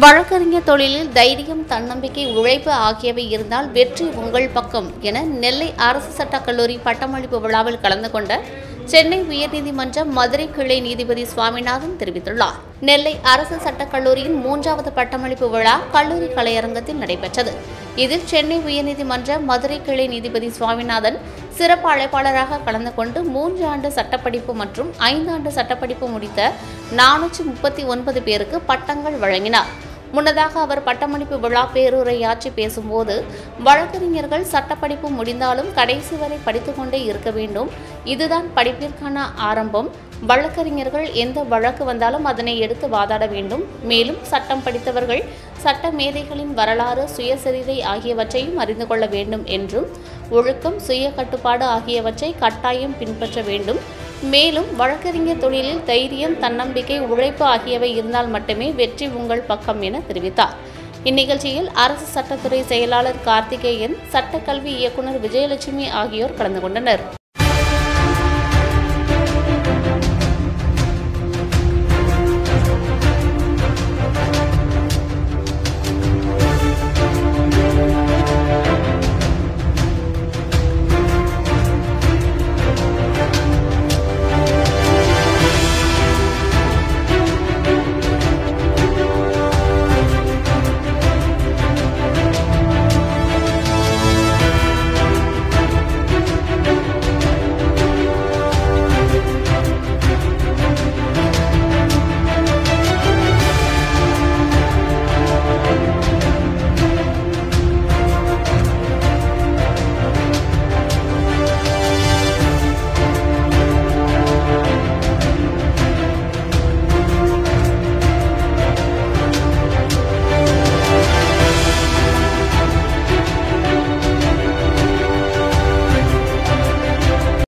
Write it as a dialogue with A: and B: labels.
A: வழக்கறிஞர் தொழிலில் தைரியம் தன்னம்பிக்கை உழைப்பு ஆகியவை இருந்தால் வெற்றி உங்கள் பக்கம் என நெல்லை அரசு சட்டக் கல்லூரி பட்டமளிப்பு விழாவில் கலந்து கொண்ட சென்னை உயர்நீதிமன்ற மதுரை கிளை நீதிபதி சுவாமிநாதன் தெரிவித்துள்ளார் நெல்லை அரசு சட்டக் கல்லூரியின் மூன்றாவது பட்டமளிப்பு விழா கல்லூரி கலையரங்கத்தில் நடைபெற்றது இதில் சென்னை உயர்நீதிமன்ற மதுரை கிளை நீதிபதி சுவாமிநாதன் சிறப்பு அழைப்பாளராக கலந்து கொண்டு மூன்று ஆண்டு சட்டப்படிப்பு மற்றும் ஐந்தாண்டு சட்டப்படிப்பு முடித்த நானூற்றி முப்பத்தி ஒன்பது பேருக்கு பட்டங்கள் வழங்கினார் முன்னதாக அவர் பட்டமளிப்பு விழா பேருரையாற்றி பேசும்போது வழக்கறிஞர்கள் சட்டப்படிப்பு முடிந்தாலும் கடைசி வரை படித்துக்கொண்டே இருக்க வேண்டும் இதுதான் படிப்பிற்கான ஆரம்பம் வழக்கறிஞர்கள் எந்த வழக்கு வந்தாலும் அதனை எடுத்து வாதாட வேண்டும் மேலும் சட்டம் படித்தவர்கள் சட்ட மேதைகளின் வரலாறு சுயசரிதை ஆகியவற்றையும் அறிந்து கொள்ள வேண்டும் என்றும் ஒழுக்கம் சுய கட்டுப்பாடு ஆகியவற்றை கட்டாயம் பின்பற்ற வேண்டும் மேலும் வழக்கறிஞர் தொழிலில் தைரியம் தன்னம்பிக்கை உழைப்பு ஆகியவை இருந்தால் மட்டுமே வெற்றி உங்கள் பக்கம் என தெரிவித்தார் இந்நிகழ்ச்சியில் அரசு சட்டத்துறை செயலாளர் கார்த்திகேயன் சட்டக்கல்வி இயக்குநர் விஜயலட்சுமி ஆகியோர் கலந்து கொண்டனர்